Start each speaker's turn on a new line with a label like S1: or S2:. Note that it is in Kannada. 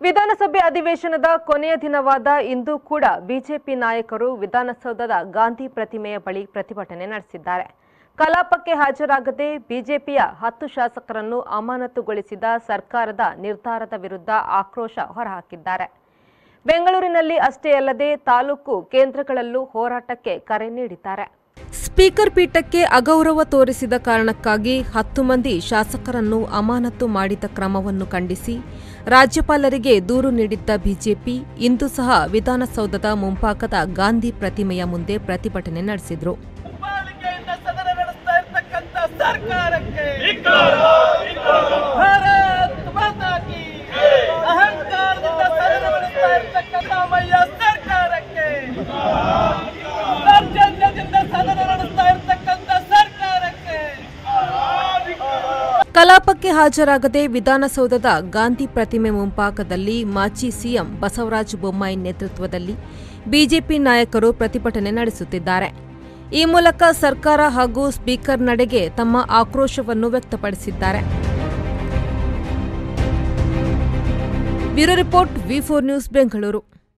S1: ವಿಧಾನಸಭೆ ಅಧಿವೇಶನದ ಕೊನೆಯ ದಿನವಾದ ಇಂದು ಕೂಡ ಬಿಜೆಪಿ ನಾಯಕರು ವಿಧಾನಸೌಧದ ಗಾಂಧಿ ಪ್ರತಿಮೆಯ ಬಳಿ ಪ್ರತಿಭಟನೆ ನಡೆಸಿದ್ದಾರೆ ಕಲಾಪಕ್ಕೆ ಹಾಜರಾಗದೆ ಬಿಜೆಪಿಯ ಹತ್ತು ಶಾಸಕರನ್ನು ಅಮಾನತುಗೊಳಿಸಿದ ಸರ್ಕಾರದ ನಿರ್ಧಾರದ ವಿರುದ್ಧ ಆಕ್ರೋಶ ಹೊರಹಾಕಿದ್ದಾರೆ ಬೆಂಗಳೂರಿನಲ್ಲಿ ಅಷ್ಟೇ ಅಲ್ಲದೆ ತಾಲೂಕು ಕೇಂದ್ರಗಳಲ್ಲೂ ಹೋರಾಟಕ್ಕೆ ಕರೆ ನೀಡಿದ್ದಾರೆ ಸ್ಪೀಕರ್ ಪೀಠಕ್ಕೆ ಅಗೌರವ ತೋರಿಸಿದ ಕಾರಣಕ್ಕಾಗಿ ಹತ್ತು ಮಂದಿ ಶಾಸಕರನ್ನು ಅಮಾನತು ಮಾಡಿದ ಕ್ರಮವನ್ನು ಖಂಡಿಸಿ ರಾಜ್ಯಪಾಲರಿಗೆ ದೂರು ನೀಡಿದ್ದ ಬಿಜೆಪಿ ಇಂದು ಸಹ ವಿಧಾನಸೌಧದ ಮುಂಭಾಗದ ಗಾಂಧಿ ಪ್ರತಿಮೆಯ ಮುಂದೆ ಪ್ರತಿಭಟನೆ ನಡೆಸಿದ್ರು
S2: ಪಾಲಿಕೆಯಿಂದ ಸದನ ನಡೆಸ್ತಾ ಇರ್ತಕ್ಕಂಥ ಸರ್ಕಾರಕ್ಕೆ ಭಾರತ್ ಮಾತಾ ಕಿ ಅಹಂಕಾರದಿಂದ ಸದನ ನಡೆಸ್ತಾ ಇರ್ತಕ್ಕಂಥ ಮಯ್ಯ ಸರ್ಕಾರಕ್ಕೆ ದೌರ್ಜನ್ಯದಿಂದ ಸದನ ನಡೆಸ್ತಾ ಇರ್ತಕ್ಕಂಥ ಸರ್ಕಾರಕ್ಕೆ
S1: ಕಲಾಪಕ್ಕೆ ಹಾಜರಾಗದೆ ವಿಧಾನಸೌಧದ ಗಾಂಧಿ ಪ್ರತಿಮೆ ಮುಂಭಾಗದಲ್ಲಿ ಮಾಜಿ ಸಿಎಂ ಬಸವರಾಜ ಬೊಮ್ಮಾಯಿ ನೇತೃತ್ವದಲ್ಲಿ ಬಿಜೆಪಿ ನಾಯಕರು ಪ್ರತಿಭಟನೆ ನಡೆಸುತ್ತಿದ್ದಾರೆ ಈ ಮೂಲಕ ಸರ್ಕಾರ ಹಾಗೂ ಸ್ಪೀಕರ್ ನಡೆಗೆ ತಮ್ಮ ಆಕ್ರೋಶವನ್ನು ವ್ಯಕ್ತಪಡಿಸಿದ್ದಾರೆ bureau report V four news Bengaluru